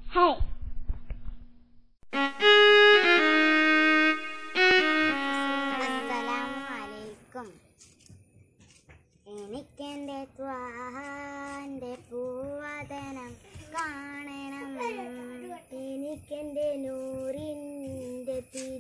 Hey. അസ്സലാമലൈക്കും എനിക്കെന്റെ ത്വാന്റെ പൂവതനം കാണണം എനിക്കെന്റെ നൂറിൻ്റെ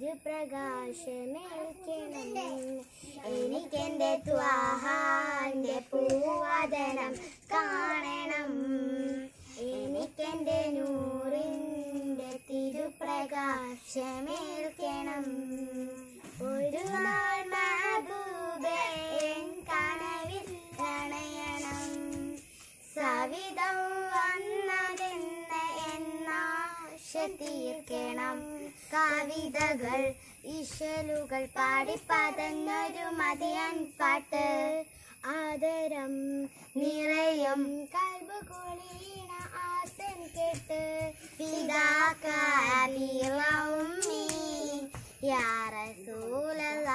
തിരുപ്രകാശമേൽക്കണം എനിക്കെന്റെ ത്വാഹാന്റെ പൂവതനം കാണണം എനിക്കെന്റെ നൂറിൻ്റെ തിരുപ്രകാശമേൽക്കണം ഒരു നാൾ മഹബൂബേ എൻ കനവിൽ പ്രണയണം സവിധം വന്നതെന്ന് എന്നാശ തീർക്കണം കവിതകൾ ഇശലുകൾ പാടിപ്പതഞ്ഞൊരു മതിയൻ പാട്ട് ആദരം നിറയും കൽബ് കുളിരണ ആസൻ കേട്ട് ഫിദാക്കബിറമ്മി യാ റസൂലല്ലാ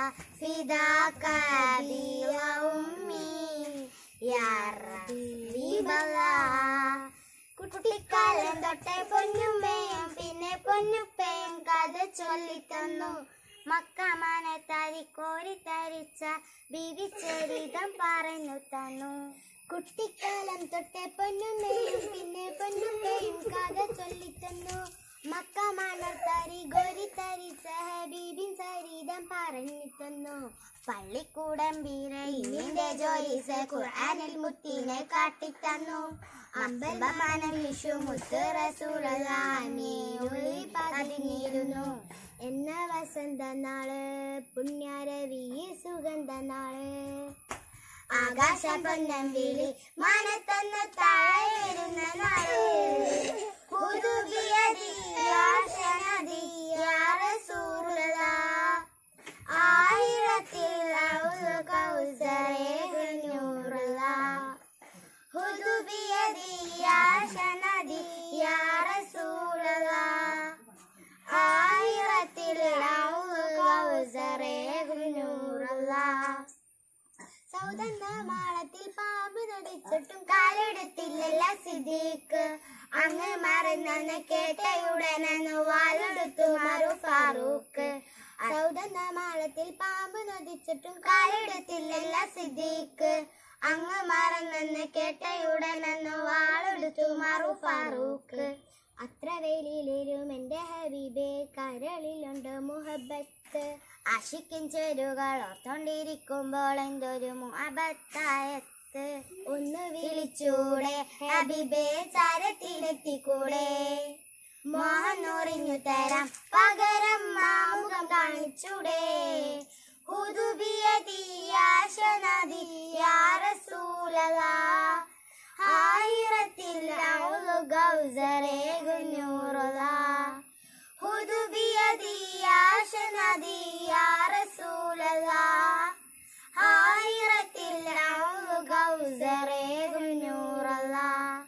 ഫിദാക്കബിറമ്മി യാ റബീബല്ലാ കുട്ടിക്കാലം തൊട്ടേ പൊന്നുമ്മയും പിന്നെ പൊന്നുപ്പയും കഥ ചൊല്ലിത്തന്നു മക്കമാനെ തരി കോരി തരിച്ച ബീവി ചരിതം പറഞ്ഞു തന്നു കുട്ടിക്കാലം തൊട്ടേ പൊന്നുമ്മയും പിന്നെ പൊന്നുപ്പയും കഥ ചൊല്ലിത്തന്നു മക്കമാണർ തരി ഗോരി തരിച്ച ഹബീബിൻ ചരിതം പറഞ്ഞു തന്നു പള്ളിക്കൂടം ബീരയിന്റെ ജോലിസ് ഖുർആനിൽ മുത്തിനെ കാട്ടിത്തന്നു അമ്പലമാനം വിഷു മുത്ത് റസൂലി പതിഞ്ഞിരുന്നു എന്ന വസന്ത നാള് പുണ്യരവി സുഗന്ധ നാള് ആകാശ പൊന്നം വിളി മനത്തന്ന് താഴെ വരുന്ന നാള് ആയിരത്തിൽ കൗസറേഞ്ഞൂറുള്ള ആയിരത്തിൽ സൗദന്ന മാളത്തിൽ പാമ്പ് നടിച്ചിട്ടും കാലെടുത്തില്ലല്ല സിദ്ദീഖ് അങ്ങ് മറന്നെന്ന് കേട്ടയുടനെന്ന് വാലെടുത്തു മറു ഫാറൂഖ് സൗദന്ന മാളത്തിൽ പാമ്പ് നദിച്ചിട്ടും കാലെടുത്തില്ലല്ല സിദ്ദീഖ് അങ്ങ് മറന്നെന്ന് കേട്ടയുടനെന്ന് വാളെടുത്തു മറു ഫാറൂഖ് അത്ര വെയിലിലും എന്റെ ഹബീബേ കരളിലുണ്ട് മുഹബത്ത് ആഷിക്കിൻ ചെരുകൾ ഓർത്തോണ്ടിരിക്കുമ്പോൾ എന്തൊരു മുഹബത്തായത്ത് ഒന്ന് വിളിച്ചൂടെ ഹബീബേ ചരത്തിലെത്തിക്കൂടെ മോഹൻ നുറിഞ്ഞു തരാം പകരം മാമുഖം കാണിച്ചൂടെ ആയിരത്തിൽ ഗൗസറേ ഗുഞ്ഞൂറുള്ള ആയിരത്തിൽ ഗൗസറേ ഗുഞ്ഞൂറുള്ള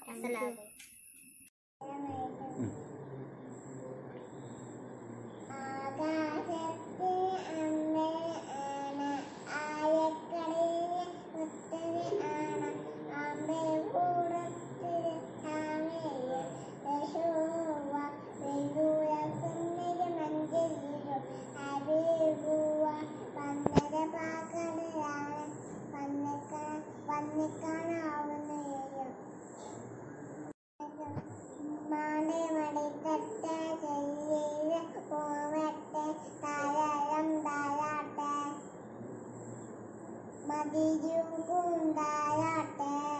ആകാശത്തെ അമ്മേ ആണ് ആയക്കടലിലെ മുത്തനെ ആണ് അമ്മേ കൂടത്തിലെ താമരയെ യശോവ വെല്ലുയ സുന്ദര മഞ്ചരിലും അരേകുവ വന്നര പാകടലാണ് വന്നക്കാ വന്നിക്കാണാവുന്നേയും മാടെ മടിത്തട്ട ചെയ്യ പോവട്ടെ താരം താരാട്ടെ മതിയും കുണ്ടായാട്ടെ